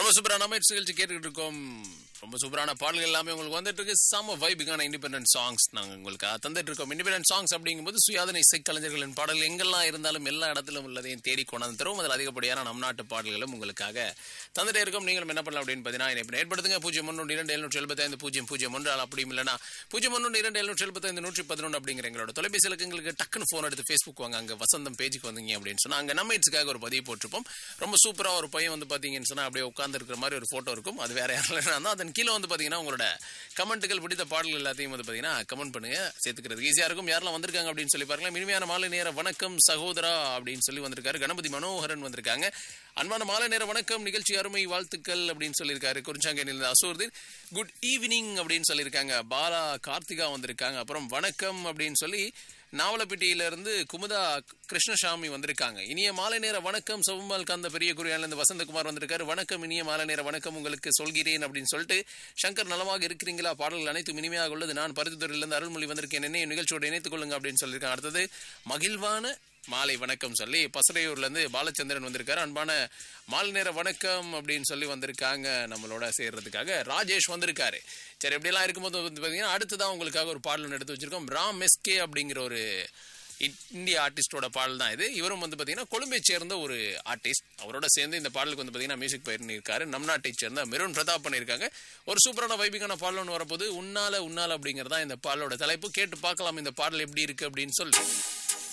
ரொம்ப சூப்பரான அமைச்சு நிகழ்ச்சி கேட்டுக்கிட்டு இருக்கோம் ரொம்ப சூப்பரான பாடல்கள் எல்லாமே உங்களுக்கு வந்துட்டு இருக்கு சம வைபிக்கான இண்டிபெண்டன்ட் சாங்ஸ் நாங்கள் உங்களுக்கு தந்துட்டு இருக்கோம் இண்டிபெண்டன்ட் சாங்ஸ் அப்படிங்கும்போது சுயாதன இசைக்கலைஞர்களின் பாடல் எங்கெல்லாம் இருந்தாலும் எல்லா இடத்திலும் உள்ளதையும் தேடி கொண்டாந்து தரும் அதில் அதிகப்படியான நம் நாட்டு பாடல்களும் உங்களுக்காக தந்துட்டே இருக்கோம் நீங்களும் என்ன பண்ணலாம் அப்படின்னு பார்த்தீங்கன்னா இப்போ ஏற்படுத்துங்க பூஜ்ஜியம் ஒன்று இரண்டு எழுநூற்றி எழுபத்தைந்து பூஜ்ஜியம் பூஜ்ஜியம் ஒன்று அப்படி இல்லைனா பூஜ்ஜியம் ஒன்று இரண்டு எழுநூற்றி எழுபத்தைந்து நூற்றி பதினொன்று அப்படிங்கிற எங்களோட தொலைபேசி இலக்கங்களுக்கு டக்குன்னு ஃபோன் எடுத்து ஃபேஸ்புக் வாங்க அங்கே வசந்தம் பேஜுக்கு வந்தீங்க அப்படின்னு சொன்னால் அங்கே நம்ம இட்ஸுக்காக ஒரு பதிவு போட்டிருப்போம் ரொம்ப சூப்பராக ஒரு பையன் வந்து பார்த்தீங்கன்னு சொன்னால் அப்படியே உட்கார்ந்து இருக்கிற மாதிரி ஒரு ஃபோட்டோ இருக்கும் அது வேற யாரும் இருந்தால் அதன் கீழே வந்து பார்த்தீங்கன்னா உங்களோட கமெண்ட்டுகள் பிடித்த பாடல்கள் எல்லாத்தையும் வந்து பார்த்தீங்கன்னா கமெண்ட் பண்ணுங்க சேர்த்துக்கிறது ஈஸியாக இருக்கும் யாரெல்லாம் வந்திருக்காங்க அப்படின்னு சொல்லி பாருங்களேன் இனிமையான மாலை நேர வணக்கம் சகோதரா அப்படின்னு சொல்லி வந்திருக்காரு கணபதி மனோகரன் வந்திருக்காங்க அன்பான மாலை நேர வணக்கம் நிகழ்ச்சி அருமை வாழ்த்துக்கள் அப்படின்னு சொல்லியிருக்காரு குறிஞ்சாங்கனில் அசூர்தீன் குட் ஈவினிங் அப்படின்னு சொல்லியிருக்காங்க பாலா கார்த்திகா வந்திருக்காங்க அப்புறம் வணக்கம் அப்படின்னு சொல்லி நாவலப்பட்டியில இருந்து குமுதா கிருஷ்ணசாமி வந்திருக்காங்க இனிய மாலை நேர வணக்கம் சவும்பால் காந்த பெரிய குறியால இருந்து வசந்தகுமார் வந்திருக்காரு வணக்கம் இனிய மாலை நேர வணக்கம் உங்களுக்கு சொல்கிறேன் அப்படின்னு சொல்லிட்டு சங்கர் நலமாக இருக்கிறீங்களா பாடல்கள் அனைத்தும் இனிமையாக உள்ளது நான் பருத்தித்துறையிலிருந்து அருள்மொழி வந்திருக்கேன் என்னை நிகழ்ச்சியோட இணைத்துக் கொள்ளுங்க அப்படின்னு சொல்லியிருக்காங்க அடுத்தது மகிழ்வான மாலை வணக்கம் சொல்லி பசறையூர்ல இருந்து பாலச்சந்திரன் வந்திருக்காரு அன்பான மாலை நேர வணக்கம் அப்படின்னு சொல்லி வந்திருக்காங்க நம்மளோட சேர்றதுக்காக ராஜேஷ் வந்திருக்காரு சரி எப்படியெல்லாம் இருக்கும்போது வந்து பார்த்தீங்கன்னா அடுத்ததான் உங்களுக்காக ஒரு பாடல் ஒன்று எடுத்து வச்சிருக்கோம் ராம் எஸ்கே அப்படிங்கிற ஒரு இந்திய ஆர்டிஸ்டோட பாடல் தான் இது இவரும் வந்து பார்த்தீங்கன்னா கொழும்பை சேர்ந்த ஒரு ஆர்டிஸ்ட் அவரோட சேர்ந்து இந்த பாடலுக்கு வந்து பார்த்தீங்கன்னா மியூசிக் பண்ணியிருக்காரு நம் நாட்டை சேர்ந்த மெருன் பிரதாப் பண்ணியிருக்காங்க ஒரு சூப்பரான வைபிக்கான பாடல் ஒன்று வரப்போது உன்னால உன்னால அப்படிங்கிறதா இந்த பாடலோட தலைப்பு கேட்டு பார்க்கலாம் இந்த பாடல் எப்படி இருக்கு அப்படின்னு சொல்லி